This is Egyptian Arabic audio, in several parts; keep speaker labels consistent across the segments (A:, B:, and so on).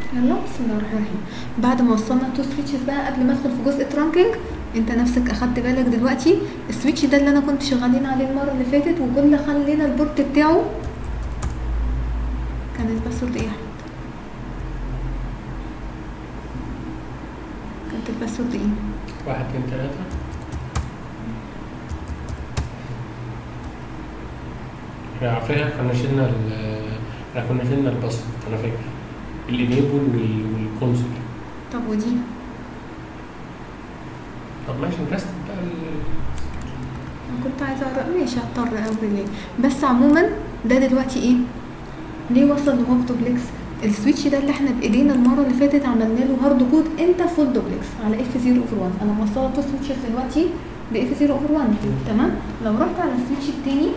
A: يلا بسم الله الرحمن الرحيم بعد ما وصلنا تو سويتشز بقى قبل ما ادخل في جزء ترانكينج انت نفسك اخدت بالك دلوقتي السويتش ده اللي انا كنت شغالين عليه المره اللي فاتت وكل خلينا البورت بتاعه كان الباسورد ايه يا احمد كانت الباسورد ايه
B: واحد اتنين تلاتة احنا عارفينها كنا شلنا ال احنا كنا شلنا الباسورد انا فاكر الانيبل والكونسول
A: طب ودي
B: طب ماشي نرست بقى ال-
A: انا كنت عايزه اقرا ماشي هضطر قوي ليه بس عموما ده دلوقتي ايه ليه وصل لهوف دوبلكس السويتش ده اللي احنا بايدينا المره اللي فاتت عملنا له هارد كود انت فول دوبلكس على اف 0 اوفر 1 انا موصله تو سويتشز دلوقتي باف 0 اوفر 1 تمام لو رحت على السويتش التاني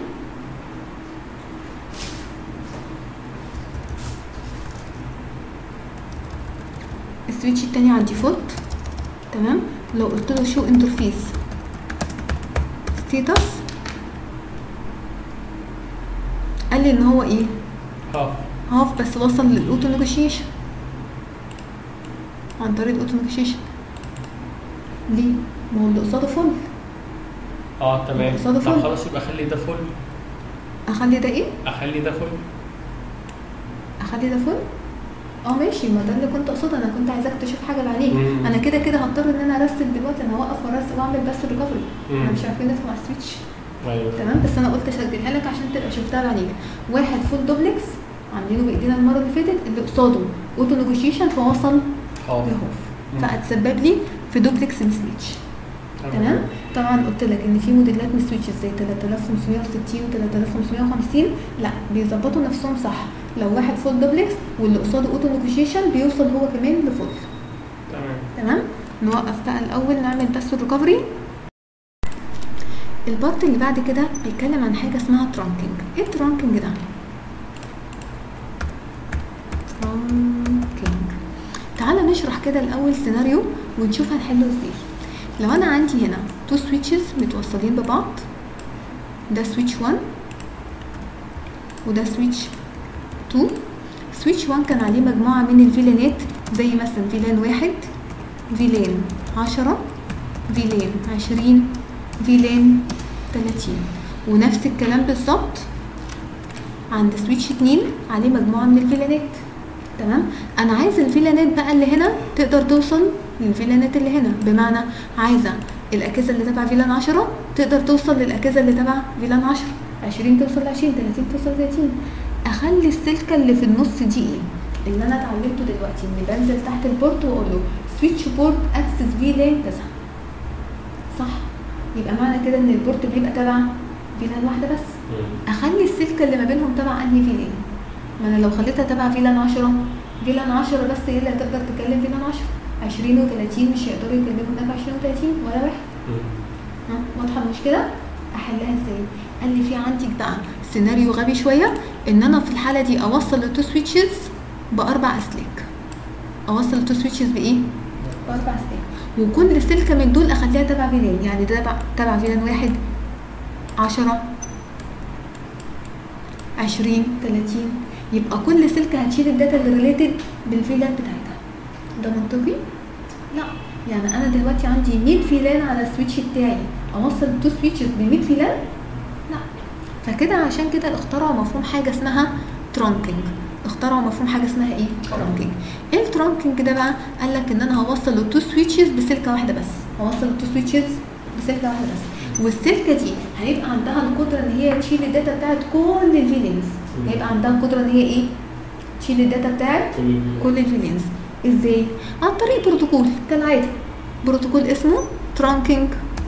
A: السويتش التاني على الديفولت تمام لو قلت له شو انترفيس ستيتس قال لي ان هو ايه
B: اه
A: هاف بس وصل للاوتو نيجوشيشن عن طريق الاوتو نيجوشيشن ليه ما هو اللي قصاده فل
B: اه تمام
A: قصاده
B: طب
A: فل.
B: خلاص يبقى اخلي ده فل
A: اخلي ده ايه
B: اخلي ده فل
A: اخلي ده فل اه ماشي ما ده اللي كنت اقصده انا كنت عايزاك تشوف حاجه بعينيك
B: مم.
A: انا كده كده هضطر ان انا ارسل دلوقتي انا هوقف وارسل واعمل بس ريكفري
B: مم.
A: احنا مش عارفين ندخل على السويتش
B: ايوه
A: تمام بس انا قلت اسجلها لك عشان تبقى شفتها بعينيك واحد فول دوبلكس عاملينه بايدينا المره اللي فاتت اللي قصاده اوتو نيجوشيشن فوصل
B: حاضر
A: لهوف
B: مم.
A: فهتسبب لي في دوبلكس مسويتش تمام طبعا قلت لك ان في موديلات من سويتشز زي 3560 و 3550 لا بيظبطوا نفسهم صح لو واحد فول دوبلكس واللي قصاده اوتو نيجوشيشن بيوصل هو كمان لفول
B: تمام
A: تمام نوقف بقى الاول نعمل بس ريكفري البارت اللي بعد كده بيتكلم عن حاجه اسمها ترانكينج ايه الترانكينج ده ترانكينج تعالى نشرح كده الاول سيناريو ونشوف هنحله ازاي لو انا عندي هنا تو سويتشز متوصلين ببعض ده سويتش 1 وده سويتش 2 سويتش 1 كان عليه مجموعة من الفيلانات زي مثلا فيلان واحد فيلان عشرة فيلان عشرين فيلان تلاتين ونفس الكلام بالظبط عند سويتش اتنين عليه مجموعة من الفيلانات تمام انا عايزه الفيلانات بقى اللي هنا تقدر توصل للفيلانات اللي هنا بمعنى عايزه الاجهزه اللي تبع فيلان 10 تقدر توصل للاجهزه اللي تبع فيلان 10 20 توصل ل 20 30 توصل ل 30 اخلي السلكه اللي في النص دي ايه اللي انا اتعلمته دلوقتي اني بنزل تحت البورت واقول له سويتش بورت اكسس فيلان كذا صح يبقى معنى كده ان البورت بيبقى تبع فيلان واحده بس
B: مم.
A: اخلي السلكه اللي ما بينهم تبع انهي فيلان ما انا لو خليتها تبع فيلان 10 فيلان 10 بس هي اللي هتقدر تكلم فيلان 10 20 و30 مش هيقدروا يكلموا هناك 20 و30 ولا واحد
B: مم.
A: ها واضحه المشكله احلها ازاي قال لي في عندك بقى سيناريو غبي شويه ان انا في الحاله دي اوصل التو سويتشز باربع اسلاك اوصل التو سويتشز بايه باربع اسلاك وكل سلكه من دول اخليها تبع فيلان يعني ده تبع تبع فيلان واحد 10 20 30 يبقى كل سلكه هتشيل الداتا اللي ريليتد بالفيلان بتاعتها ده منطقي لا يعني انا دلوقتي عندي 100 فيلان على السويتش بتاعي اوصل تو سويتشز ب 100 فيلان لا فكده عشان كده اخترعوا مفهوم حاجه اسمها ترانكينج اخترعوا مفهوم حاجه اسمها ايه ترانكينج ايه الترانكينج ده بقى قال لك ان انا هوصل التو سويتشز بسلكه واحده بس هوصل التو سويتشز بسلكه واحده بس والسلكه دي هيبقى عندها القدره ان هي تشيل الداتا بتاعت كل الفيلينز هيبقى عندها القدره ان هي ايه تشيل الداتا بتاعت
B: كل
A: كل الفيلينز ازاي عن طريق بروتوكول كالعاده بروتوكول اسمه ترانكينج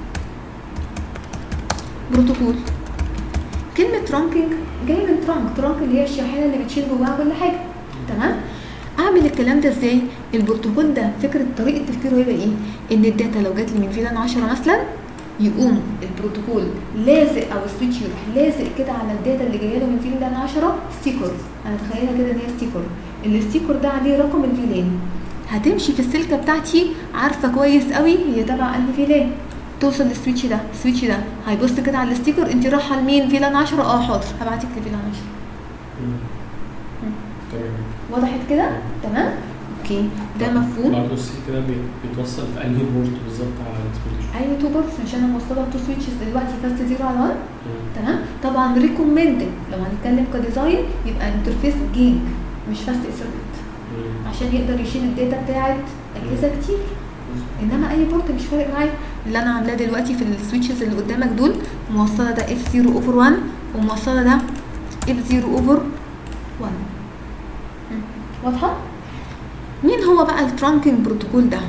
A: بروتوكول كلمة ترانكينج جاية من ترانك ترانك اللي هي الشاحنة اللي بتشيل جواها كل حاجة تمام اعمل الكلام ده ازاي البروتوكول ده فكرة طريقة تفكيره هيبقى ايه ان الداتا لو جات لي من فيلان 10 مثلا يقوم البروتوكول لازق او السويتش يروح لازق كده على الداتا اللي جايه له من فيلان 10 ستيكر انا اتخيلها كده ان هي ستيكر الستيكر ده عليه رقم الفيلان هتمشي في السلكه بتاعتي عارفه كويس قوي هي تبع انهي فيلان توصل للسويتش ده السويتش ده هيبص كده على الستيكر انت رايحه لمين فيلان 10 اه حاضر هبعتك لفيلان 10
B: مم. تمام
A: وضحت كده تمام اوكي ده مفهوم
B: الاوتو سي كده بي- بيتوصل في انهي بورت بالظبط على الاكسبكتيشن
A: اي تو بورتس عشان انا موصله تو سويتشز دلوقتي فاست زيرو على 1 تمام طبعا ريكومندد لو هنتكلم كديزاين يبقى انترفيس جيج مش فاست ايثرنت عشان يقدر يشيل الداتا بتاعت اجهزه كتير انما اي بورت مش فارق معايا اللي انا عاملاه دلوقتي في السويتشز اللي قدامك دول موصله ده اف 0 اوفر 1 وموصله ده اف 0 اوفر 1 واضحه مين هو بقى الترانكينج بروتوكول ده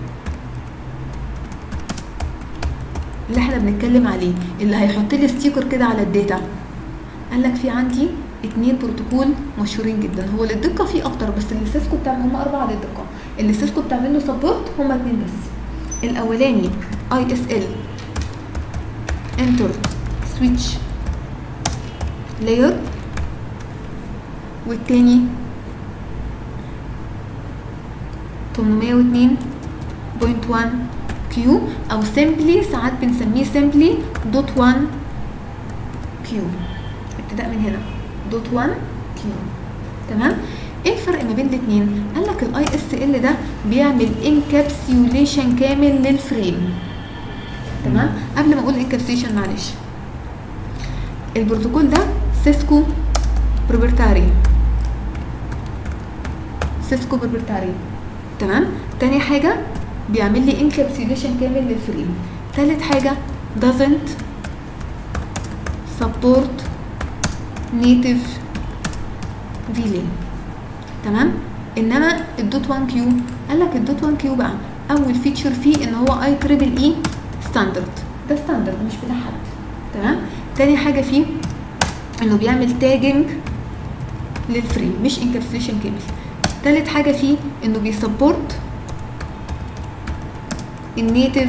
A: اللي احنا بنتكلم عليه اللي هيحط لي ستيكر كده على الداتا قال لك في عندي اتنين بروتوكول مشهورين جدا هو للدقه في اكتر بس اللي سيسكو بتعمل هم اربعه للدقه اللي سيسكو بتعمل له سبورت هم اتنين بس الاولاني اي اس ال انتر سويتش لاير والتاني 802.1 كيو او سيمبلي ساعات بنسميه سيمبلي دوت 1 كيو ابتداء من هنا دوت 1 كيو تمام ايه الفرق ما بين الاثنين قال لك الاي اس ال ده بيعمل انكابسيوليشن كامل للفريم تمام قبل ما اقول انكابسيوليشن معلش البروتوكول ده سيسكو بروبرتاري سيسكو بروبرتاري تمام تاني حاجه بيعمل لي انكابسيوليشن كامل للفريم تالت حاجه doesn't support native VLAN تمام انما الدوت 1 كيو قال لك الدوت 1 كيو بقى اول فيتشر فيه ان هو اي تريبل اي ستاندرد ده ستاندرد مش بتاع حد تمام تاني حاجه فيه انه بيعمل تاجنج للفريم مش انكابسوليشن كامل تالت حاجه فيه انه بيسبورت النيتف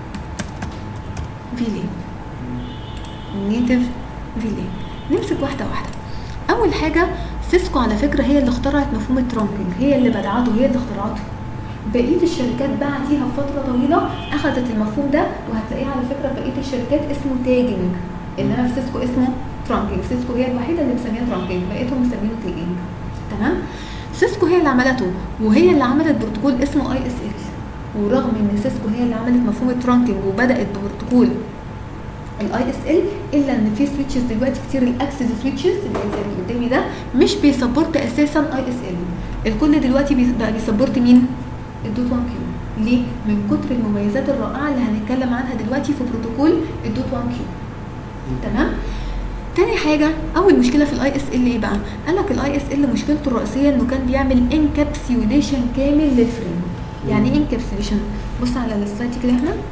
A: فيلان النيتف فيلان نمسك واحده واحده اول حاجه سيسكو على فكره هي اللي اخترعت مفهوم الترانكينج هي اللي بدعته هي اللي اخترعته بقيه الشركات بعديها بفتره طويله اخذت المفهوم ده وهتلاقيه على فكره في بقيه الشركات اسمه تاجنج انما في سيسكو اسمه ترانكينج سيسكو هي الوحيده اللي مسميها ترانكينج بقيتهم مسمينه تاجنج تمام سيسكو هي اللي عملته وهي اللي عملت بروتوكول اسمه اي اس ال ورغم ان سيسكو هي اللي عملت مفهوم الترانكينج وبدات ببروتوكول الاي اس ال الا ان في سويتشز دلوقتي كتير الاكسس سويتشز اللي زي اللي قدامي ده مش بيسبورت اساسا اي اس ال الكل دلوقتي بي- بقى بيسبورت مين الدوت 1 كيو ليه من كتر المميزات الرائعه اللي هنتكلم عنها دلوقتي في بروتوكول الدوت 1 كيو تمام تاني حاجة أول مشكلة في الاي اس ال ايه بقى؟ قال لك الاي اس ال مشكلته الرئيسية انه كان بيعمل انكابسيوليشن كامل للفريم. يعني ايه انكابسيوليشن؟ بص على السلايد كده يا احمد.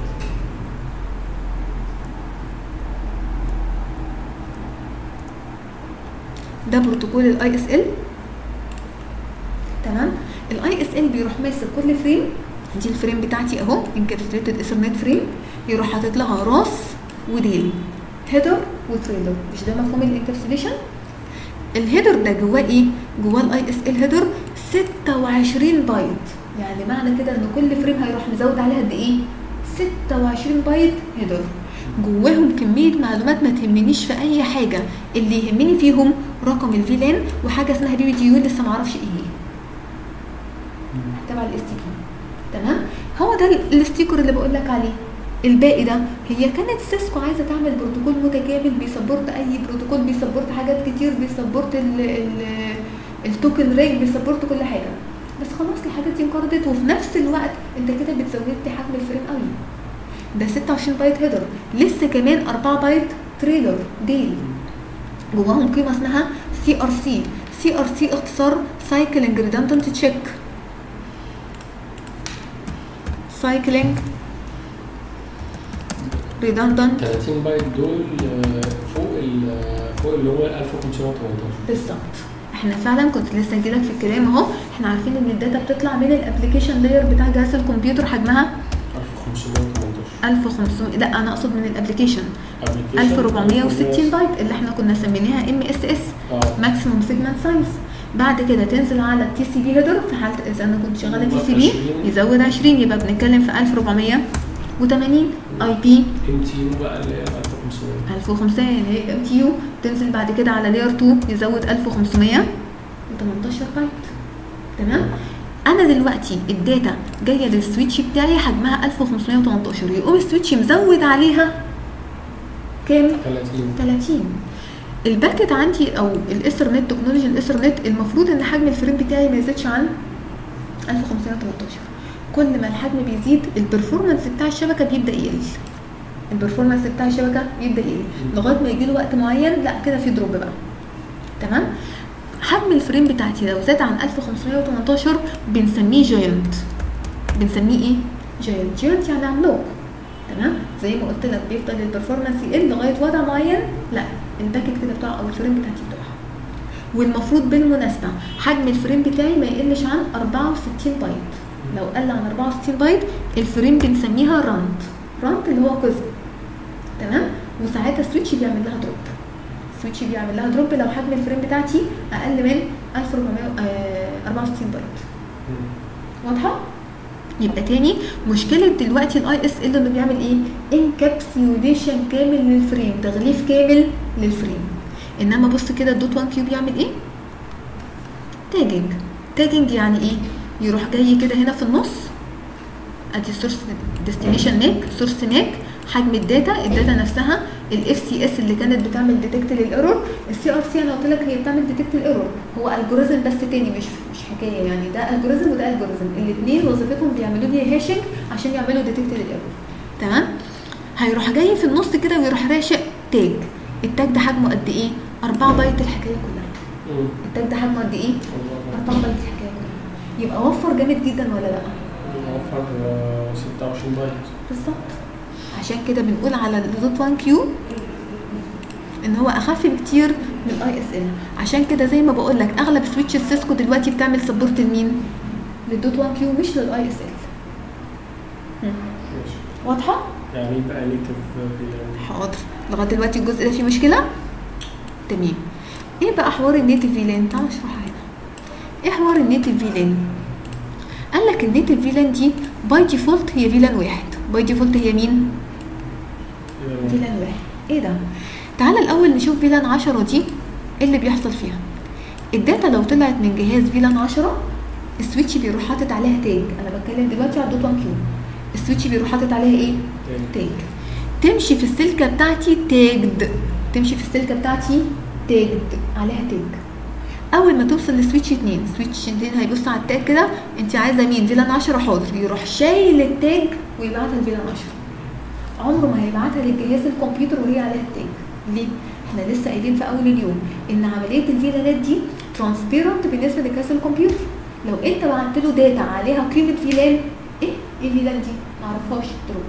A: ده بروتوكول الاي اس ال تمام الاي اس ال بيروح ماسك كل فريم دي الفريم بتاعتي اهو انكابسوليتد ايثرنت فريم يروح حاطط لها راس وديل هيدر وتريلر مش ده مفهوم الانكابسوليشن الهيدر ده جواه ايه جواه الاي اس ال هيدر 26 بايت يعني معنى كده ان كل فريم هيروح مزود عليها قد ايه 26 بايت هيدر جواهم كميه معلومات ما تهمنيش في اي حاجه اللي يهمني فيهم رقم الفيلان وحاجه اسمها بي تي يو لسه معرفش ايه هي تبع الاس تي بي تمام هو ده ال- الستيكر اللي بقول لك عليه الباقي ده هي كانت سيسكو عايزه تعمل بروتوكول متكامل بيسبورت اي بروتوكول بيسبورت حاجات كتير بيسبورت ال ال التوكن رينج بيسبورت كل حاجه بس خلاص الحاجات دي انقرضت وفي نفس الوقت انت كده بتزود لي حجم الفريم قوي ده 26 بايت هيدر لسه كمان 4 بايت تريلر ديل جواهم قيمه اسمها سي ار سي سي ار سي اختصار سايكلينج ريدندنت تشيك سايكلينج ريدندنت
B: 30 بايت دول آه، فوق ال فوق اللي هو 1518
A: بالظبط احنا فعلا كنت لسه جايلك في الكلام اهو احنا عارفين ان الداتا بتطلع من الابلكيشن لاير بتاع جهاز الكمبيوتر حجمها
B: 1518
A: 1500 لا انا اقصد من الابلكيشن
B: application
A: 1460 بايت اللي احنا كنا سميناها ام اس اس
B: اه
A: ماكسيموم سيجمنت سايز بعد كده تنزل على التي سي بي هيدر في حاله اذا انا كنت شغاله تي سي بي
B: 20.
A: يزود 20 يبقى بنتكلم في 1480 اي بي
B: ام تي يو بقى اللي هي 1500
A: 1500 اللي هي ام تي يو تنزل بعد كده على لاير 2 يزود 1518 بايت تمام انا دلوقتي الداتا جايه للسويتش بتاعي حجمها 1518 يقوم السويتش مزود عليها كام
B: 30
A: 30 الباكت عندي او الايثرنت تكنولوجي الايثرنت المفروض ان حجم الفريم بتاعي ما يزيدش عن 1513 كل ما الحجم بيزيد البرفورمانس بتاع الشبكه بيبدا يقل البرفورمانس بتاع الشبكه بيبدا يقل لغايه ما يجي له وقت معين لا كده في دروب بقى تمام حجم الفريم بتاعتي لو زاد عن 1518 بنسميه جاينت بنسميه ايه جاينت جاينت يعني عملاق تمام زي ما قلت لك بيفضل البرفورمانس يقل لغايه وضع معين لا الباكت كده بتاع او الفريم بتاعتي بتقع والمفروض بالمناسبه حجم الفريم بتاعي ما يقلش عن 64 بايت لو قل عن 64 بايت الفريم بنسميها رانت رانت اللي هو قسم تمام وساعتها السويتش بيعمل لها دروب السويتش بيعمل لها دروب لو حجم الفريم بتاعتي اقل من 1464 بايت واضحه يبقى تاني مشكلة دلوقتي الاي اس ال انه بيعمل ايه؟ انكابسيوليشن كامل للفريم تغليف كامل للفريم انما بص كده الدوت 1 كيو بيعمل ايه؟ تاجنج تاجنج يعني ايه؟ يروح جاي كده هنا في النص ادي سورس ديستنيشن ماك سورس ماك حجم الداتا الداتا نفسها الاف سي اس اللي كانت بتعمل ديتكت للايرور السي ار سي انا قلت لك هي بتعمل ديتكت الايرور هو الجوريزم بس تاني مش مش حكايه يعني ده الجوريزم وده الجوريزم الاثنين وظيفتهم بيعملوا لي هاشنج عشان يعملوا ديتكت للايرور تمام هيروح جاي في النص كده ويروح راشق تاج التاج ده حجمه قد ايه 4 بايت الحكايه كلها التاج ده حجمه قد ايه 4 بايت الحكايه كلها يبقى وفر جامد جدا ولا لا
B: وفر 26 بايت
A: بالظبط عشان كده بنقول على الدوت 1 كيو ان هو اخف بكتير من الاي اس ال عشان كده زي ما بقول لك اغلب سويتش السيسكو دلوقتي بتعمل سبورت لمين للدوت 1 كيو مش للاي اس ال
B: ماشي
A: واضحه
B: يعني يبقى نيتف في
A: حاضر لغايه دلوقتي الجزء ده فيه مشكله تمام ايه بقى حوار النيتف فيلان تعال اشرحها هنا ايه حوار النيتف فيلان قال لك النيتف فيلان دي باي ديفولت هي فيلان واحد باي ديفولت هي مين فيلان واحد ايه ده تعالى الاول نشوف فيلان 10 دي ايه اللي بيحصل فيها الداتا لو طلعت من جهاز فيلان 10 السويتش بيروح حاطط عليها تاج انا بتكلم دلوقتي على الدوت 1 كيو السويتش بيروح حاطط عليها ايه تاج تمشي في السلكه بتاعتي تاجد تمشي في السلكه بتاعتي تاجد عليها تاج اول ما توصل لسويتش 2 سويتش 2 هيبص على التاج كده انت عايزه مين فيلان 10 حاضر يروح شايل التاج ويبعتها لفيلان 10 عمره ما هيبعتها للجهاز الكمبيوتر وهي عليها التاج ليه احنا لسه قايلين في اول اليوم ان عمليه الفيلانات دي ترانسبيرنت بالنسبه لجهاز الكمبيوتر لو انت بعت له داتا عليها قيمه فيلان ايه ايه فيلان دي معرفهاش دروب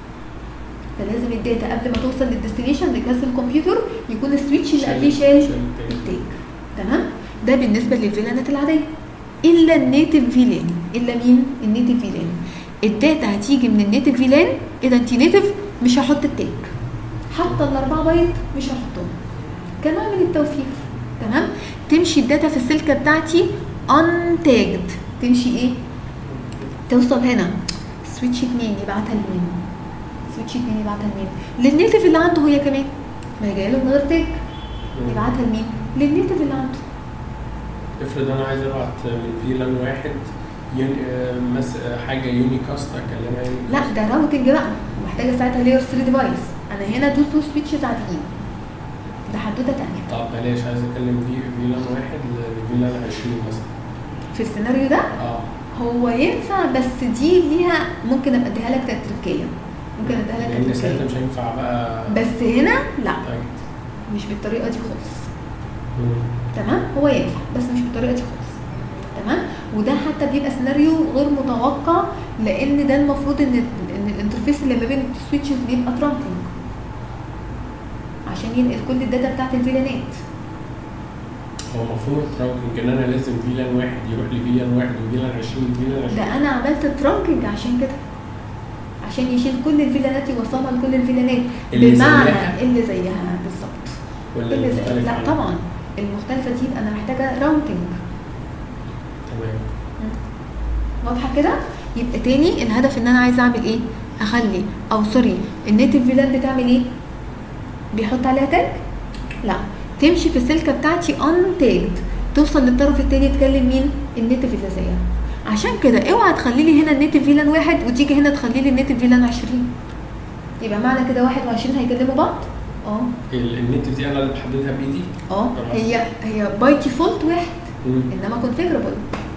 A: فلازم الداتا قبل ما توصل للديستنيشن لجهاز الكمبيوتر يكون السويتش اللي قبليه شايل التاج تمام ده بالنسبه للفيلانات العاديه الا النيتف فيلان الا مين النيتف فيلان الداتا هتيجي من النيتف فيلان اذا انت نيتف مش هحط التاج حتى الاربعه بايت مش هحطهم كنوع من التوفير تمام تمشي الداتا في السلكه بتاعتي untagged تمشي ايه توصل هنا سويتش 2 يبعتها لمين سويتش 2 يبعتها لمين للنيتف اللي عنده هي كمان ما هي جايه له من غير تاج يبعتها لمين للنيتف اللي عنده
B: افرض انا عايز ابعت من فيلان واحد يون... آه، مس... آه، حاجه يونيكاست اكلمها يونيكاست
A: لا ده راوتنج بقى محتاجه ساعتها لاير 3 ديفايس انا هنا دول تو سويتشز عاديين ده حدوته تانية
B: طب بلاش عايز اكلم في فيلان واحد لفيلان 20 مثلا
A: في السيناريو ده
B: اه
A: هو ينفع بس دي ليها ممكن ابقى اديها لك تركيا ممكن اديها لك
B: لان ساعتها
A: تركيا
B: مش هينفع بقى
A: بس هنا لا
B: طيب.
A: مش بالطريقه دي خالص
B: مم.
A: تمام هو ينفع بس مش بالطريقه دي خالص تمام وده حتى بيبقى سيناريو غير متوقع لان ده المفروض ان ان الانترفيس اللي ما بين السويتشز بيبقى ترانكينج عشان ينقل كل الداتا بتاعت الفيلانات
B: هو مفهوم التراكنج ان انا لازم فيلان واحد يروح لفيلان واحد وفيلان 20 فيلان 20
A: ده انا عملت ترانكينج عشان كده عشان يشيل كل الفيلانات يوصلها لكل الفيلانات
B: اللي
A: بمعنى
B: زيها.
A: اللي زيها بالظبط
B: ولا
A: اللي زي...
B: مختلف
A: لا
B: عنها؟
A: طبعا المختلفه دي يبقى انا محتاجه راوتنج
B: تمام
A: واضحه كده يبقى تاني الهدف ان انا عايزه اعمل ايه اخلي او سوري النيتف فيلان بتعمل ايه بيحط عليها تاج لا تمشي في السلكه بتاعتي ان تاجد توصل للطرف التاني تكلم مين النيتف اللي زيها عشان كده اوعى تخلي لي هنا النيتف فيلان واحد وتيجي هنا تخلي لي النيتف فيلان 20 يبقى معنى كده واحد وعشرين هيكلموا بعض اه
B: ال- النيتف دي انا اللي بحددها بايدي
A: اه
B: طبعا.
A: هي هي باي ديفولت واحد
B: مم.
A: انما كونفيجربل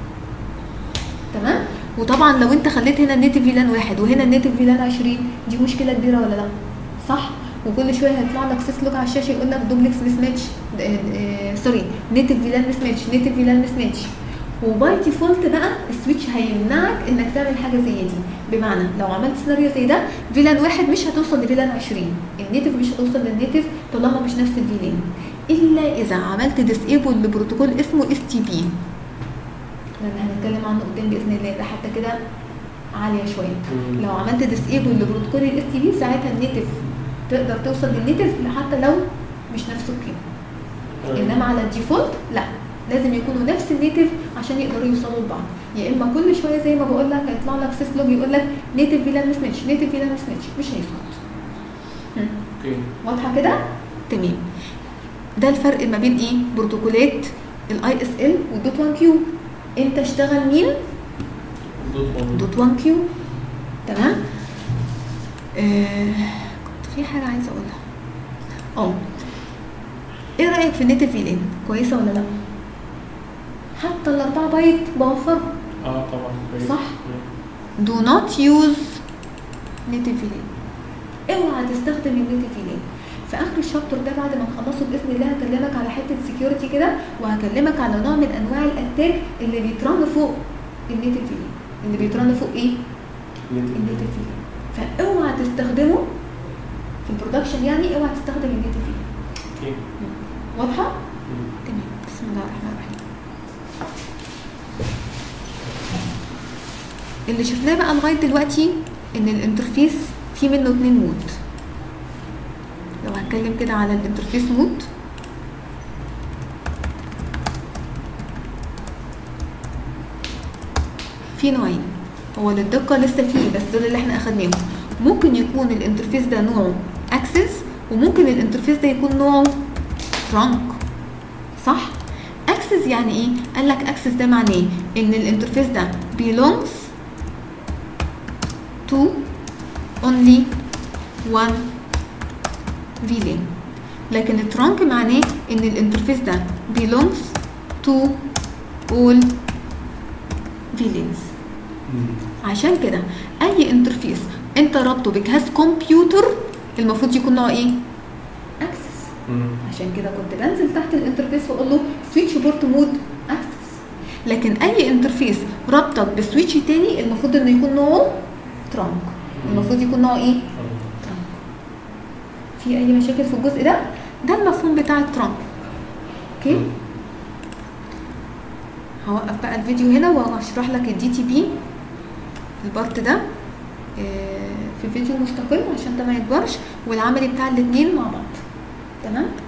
A: تمام وطبعا لو انت خليت هنا النيتف فيلان واحد وهنا النيتف فيلان 20 دي مشكله كبيره ولا لا صح وكل شويه هيطلع لك سيس لوج على الشاشه يقول لك دوبلكس مس ماتش سوري نيتف فيلان مس ماتش نيتف فيلان مس ماتش وباي ديفولت بقى السويتش هيمنعك انك تعمل حاجه زي دي بمعنى لو عملت سيناريو زي ده فيلان واحد مش هتوصل لفيلان 20 النيتف مش هتوصل للنيتف طالما مش نفس الفيلان الا اذا عملت ديسيبل لبروتوكول اسمه اس تي بي لان هنتكلم عنه قدام باذن الله ده حتى كده عاليه شويه
B: مم.
A: لو عملت ديسيبل لبروتوكول الاس تي بي ساعتها النيتف تقدر توصل للنيتف حتى لو مش نفس القيمه
B: تمام.
A: انما على الديفولت لا لازم يكونوا نفس النيتف عشان يقدروا يوصلوا لبعض يا اما كل شويه زي ما بقول لك هيطلع لك سيس لوج يقول لك نيتف فيلان مس ماتش نيتف فيلان مس ماتش مش هيظبط هم.
B: اوكي
A: واضحه كده تمام ده الفرق ما بين ايه بروتوكولات الاي اس ال والدوت 1 كيو انت اشتغل مين
B: دوت وان.
A: دوت 1 كيو تمام آه كنت في حاجه عايزه اقولها اه ايه رايك في النيتف فيلان كويسه ولا لا حتى الاربعه بايت بوفرهم
B: اه طبعا كويس.
A: صح.
B: مم.
A: do not use native VLAN اوعى تستخدم النيتف VLAN في اخر الشابتر ده بعد ما نخلصه باذن الله هكلمك على حته سكيورتي كده وهكلمك على نوع من انواع الاتاك اللي بيترن فوق النيتف VLAN اللي بيترن فوق ايه
B: نيتف.
A: النيتف VLAN فاوعى تستخدمه في البرودكشن يعني اوعى تستخدم النيتف VLAN
B: اوكي
A: واضحه
B: مم.
A: تمام بسم الله الرحمن الرحيم اللي شفناه بقى لغايه دلوقتي ان الانترفيس في منه اتنين مود لو هتكلم كده على الانترفيس مود في نوعين هو للدقة لسه فيه بس دول اللي احنا اخدناهم ممكن يكون الانترفيس ده نوعه اكسس وممكن الانترفيس ده يكون نوعه ترانك صح اكسس يعني ايه قال لك اكسس ده معناه ان الانترفيس ده belongs to only one VLAN لكن الترانك معناه ان الانترفيس ده belongs to all VLANs
B: مم.
A: عشان كده اي انترفيس انت رابطه بجهاز كمبيوتر المفروض يكون نوعه ايه اكسس
B: مم.
A: عشان كده كنت بنزل تحت الانترفيس واقول له سويتش بورت مود اكسس لكن اي انترفيس رابطك بسويتش تاني المفروض انه يكون نوعه ترانك المفروض يكون نوعه ايه ترانك في اي مشاكل في الجزء ده ده المفهوم بتاع الترانك اوكي
B: مم.
A: هوقف بقى الفيديو هنا وهشرح لك الدي تي بي البارت ده آه، في فيديو مستقل عشان ده ما يكبرش والعملي بتاع الاتنين مع بعض تمام